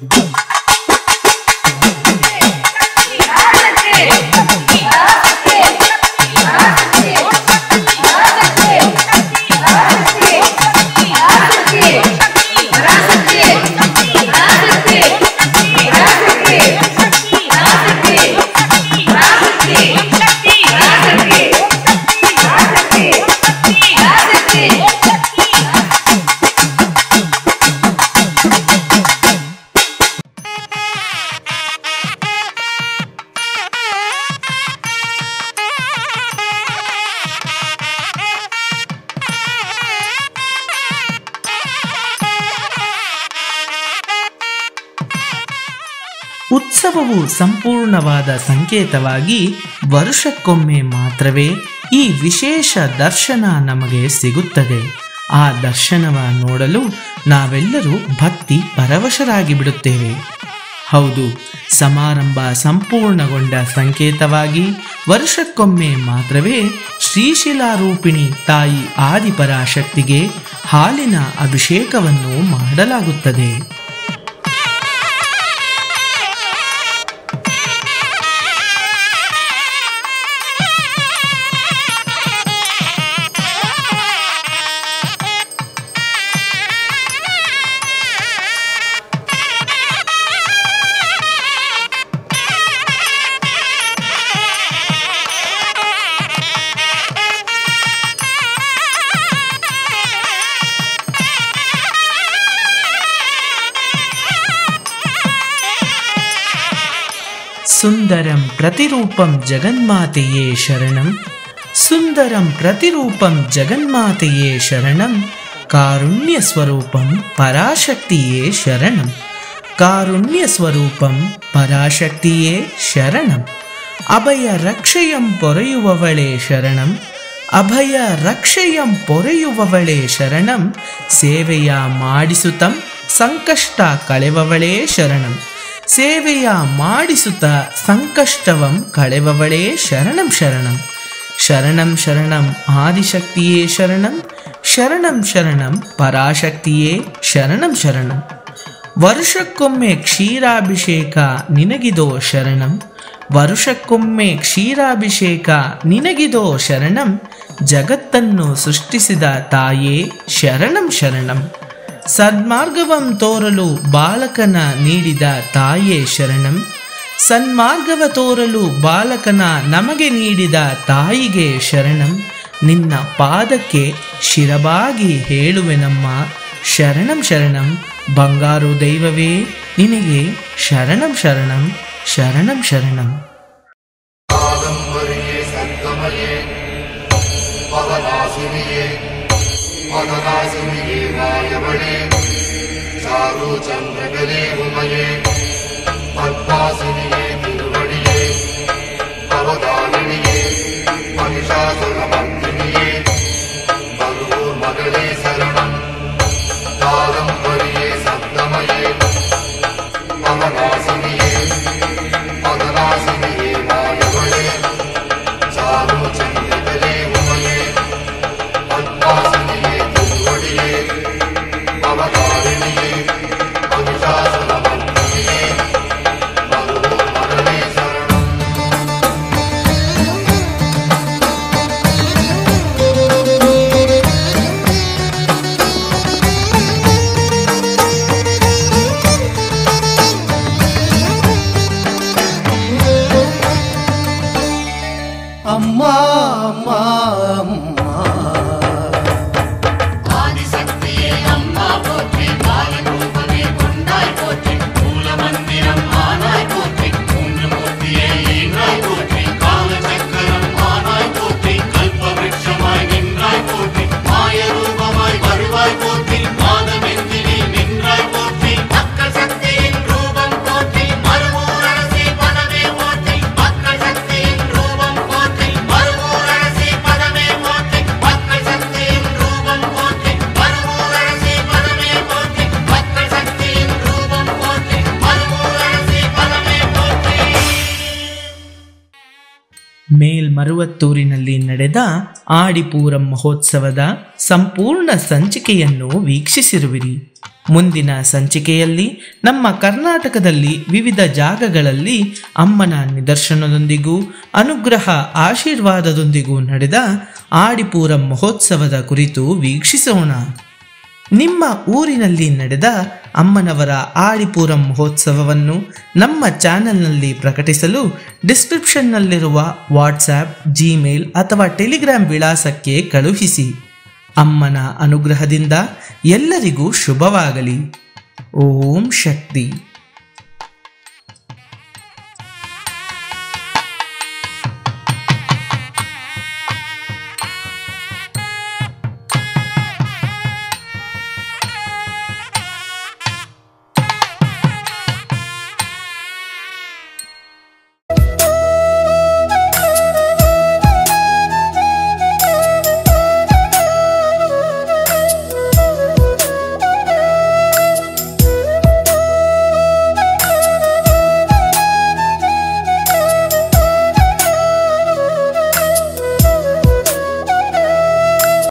ಉತ್ಸವವು ಸಂಪೂರ್ಣವಾದ ಸಂಕೇತವಾಗಿ ವರ್ಷಕ್ಕೊಮ್ಮೆ ಮಾತ್ರವೇ ಈ ವಿಶೇಷ ದರ್ಶನ ನಮಗೆ ಸಿಗುತ್ತದೆ ಆ ದರ್ಶನವ ನೋಡಲು ನಾವೆಲ್ಲರೂ ಭಕ್ತಿ ಪರವಶರಾಗಿ ಬಿಡುತ್ತೇವೆ ಹೌದು ಸಮಾರಂಭ ಸಂಪೂರ್ಣಗೊಂಡ ಸಂಕೇತವಾಗಿ ವರ್ಷಕ್ಕೊಮ್ಮೆ ಮಾತ್ರವೇ ಶ್ರೀಶಿಲಾರೂಪಿಣಿ ತಾಯಿ ಆದಿಪರಾಶಕ್ತಿಗೆ ಹಾಲಿನ ಅಭಿಷೇಕವನ್ನು ಮಾಡಲಾಗುತ್ತದೆ ಸುಂದರಂ ಪ್ರತಿರೂಪಂ ಜಗನ್ಮಾತೆಯೇ ಶರಣಂ ಸುಂದರಂ ಪ್ರತಿರೂಪಂ ಜಗನ್ಮಾತೆಯೇ ಶರಣಂ ಕಾರುಣ್ಯ ಸ್ವರೂಪಂ ಪರಾಶಕ್ತಿಯೇ ಶರಣಂ ಕಾರುಣ್ಯ ಸ್ವರೂಪಂ ಪರಾಶಕ್ತಿಯೇ ಶರಣಂ ಅಭಯ ರಕ್ಷೆಯಂ ಪೊರೆಯುವವಳೇ ಶರಣಂ ಅಭಯ ರಕ್ಷೆಯಂ ಪೊರೆಯುವವಳೇ ಶರಣಂ ಸೇವೆಯ ಮಾಡಿಸುತ್ತಂ ಸಂಕಷ್ಟ ಕಳೆವವಳೇ ಶರಣಂ ಸೇವೆಯ ಮಾಡಿಸುತ್ತ ಸಂಕಷ್ಟವಂ ಕಳೆವವಳೇ ಶರಣಂ ಶರಣಂ ಶರಣಂ ಶರಣಂ ಆದಿಶಕ್ತಿಯೇ ಶರಣಂ ಶರಣಂ ಶರಣಂ ಪರಾಶಕ್ತಿಯೇ ಶರಣಂ ಶರಣಂ ವರ್ಷಕ್ಕೊಮ್ಮೆ ಕ್ಷೀರಾಭಿಷೇಕ ನಿನಗಿದೋ ಶರಣಂ ವರುಷಕ್ಕೊಮ್ಮೆ ಕ್ಷೀರಾಭಿಷೇಕ ನಿನಗಿದೋ ಶರಣಂ ಜಗತ್ತನ್ನು ಸೃಷ್ಟಿಸಿದ ತಾಯೇ ಶರಣಂ ಶರಣಂ ಸನ್ಮಾರ್ಗವಂ ತೋರಲು ಬಾಲಕನ ನೀಡಿದ ತಾಯೇ ಶರಣಂ ಸನ್ಮಾರ್ಗವ ತೋರಲು ಬಾಲಕನ ನಮಗೆ ನೀಡಿದ ತಾಯಿಗೆ ಶರಣಂ ನಿನ್ನ ಪಾದಕ್ಕೆ ಶಿರಬಾಗಿ ಹೇಳುವೆನಮ್ಮ ಶರಣಂ ಶರಣಂ ಬಂಗಾರು ದೈವವೇ ನಿನಗೆ ಶರಣಂ ಶರಣಂ ಶರಣಂ ಶರಣಂ ಕಾದಂಬರಿಯೇ ಸಂಗಮಯೇ ಪವನಾಶಿನಿಯೇ ಪದನಾಶಿನಿಯೇ ಮಾಯವಳೇ ಚಾರು ಚಂದ್ರಗಲೇ ಉಮಯೇ ಪದ್ಮಾಸಿನಿಯೇ ತಿರುವಡಿಯೇ ಅವಧಾನಿನಿಯೇ ಮಹಿಷಾಸುರ ಮಂದಿನಿಯೇ ಬರುವೂರ್ ಮಗಳೇ ಶರಣಂ ಕಾದಂಬರಿಯೇ ಸಂಗಮಯೇ ಪವನಾಶಿನಿಯೇ ಪದನಾಶಿನಿಯೇ ಮಾಯವಳೇ ಚಾರು ಚಂದ್ರಗಲೇ ಉಮಯೇ ಪದ್ಮಾಸಿನಿಯೇ ತಿರುವಡಿಯೇ ಅವಧಾರಿಣಿಯೇ ಮಹಿಷಾಸುರ ಮಂದಿನಿಯೇ ಬರುವೂರ್ ಮಗಳೇ ಶರಣಂ ಅಮ್ಮ ಅಮ್ಮ ಅಮ್ಮ ஆதிசக்தியே அம்மா போற்றி பாலரூபமே கொண்டாய் போற்றி மூல மந்திரம் ஆனாய் போற்றி மூன்று மூர்த்தியே ஈன்றாய் போற்றி கால சக்கரம் ஆனாய் போற்றி கல்ப விருட்சமாய் நின்றாய் போற்றி மாய ரூபமாய் வருவாய் போற்றி மாதமெஞ்சினி நின்றாய் போற்றி மக்கள் சக்தியின் ரூபம் போற்றி மறுவூர் அரசி பதமே போற்றி மக்கள் சக்தியின் ரூபம் போற்றி மறுவூர் அரசி பதமே போற்றி மக்கள் சக்தியின் ரூபம் போற்றி மறுவூர் அரசி பதமே போற்றி மக்கள் சக்தியின் ரூபம் போற்றி மறுவூர் அரசி பதமே போற்றி ಮೇಲ್ಮರುವತ್ತೂರಿನಲ್ಲಿ ನಡೆದ ಆಡಿಪೂರಂ ಮಹೋತ್ಸವದ ಸಂಪೂರ್ಣ ಸಂಚಿಕೆಯನ್ನು ವೀಕ್ಷಿಸಿರುವಿರಿ ಮುಂದಿನ ಸಂಚಿಕೆಯಲ್ಲಿ ನಮ್ಮ ಕರ್ನಾಟಕದಲ್ಲಿ ವಿವಿಧ ಜಾಗಗಳಲ್ಲಿ ಅಮ್ಮನ ನಿದರ್ಶನದೊಂದಿಗೂ ಅನುಗ್ರಹ ಆಶೀರ್ವಾದದೊಂದಿಗೂ ನಡೆದ ಆಡಿಪೂರ ಮಹೋತ್ಸವದ ಕುರಿತು ವೀಕ್ಷಿಸೋಣ ನಿಮ್ಮ ಊರಿನಲ್ಲಿ ನಡೆದ ಅಮ್ಮನವರ ಆಡಿಪೂರ ಮಹೋತ್ಸವವನ್ನು ನಮ್ಮ ಚಾನೆಲ್ನಲ್ಲಿ ಪ್ರಕಟಿಸಲು ಡಿಸ್ಕ್ರಿಪ್ಷನ್ನಲ್ಲಿರುವ ವಾಟ್ಸ್ಆ್ಯಪ್ ಜಿಮೇಲ್ ಅಥವಾ ಟೆಲಿಗ್ರಾಮ್ ವಿಳಾಸಕ್ಕೆ ಕಳುಹಿಸಿ ಅಮ್ಮನ ಅನುಗ್ರಹದಿಂದ ಎಲ್ಲರಿಗೂ ಶುಭವಾಗಲಿ ಓಂ ಶಕ್ತಿ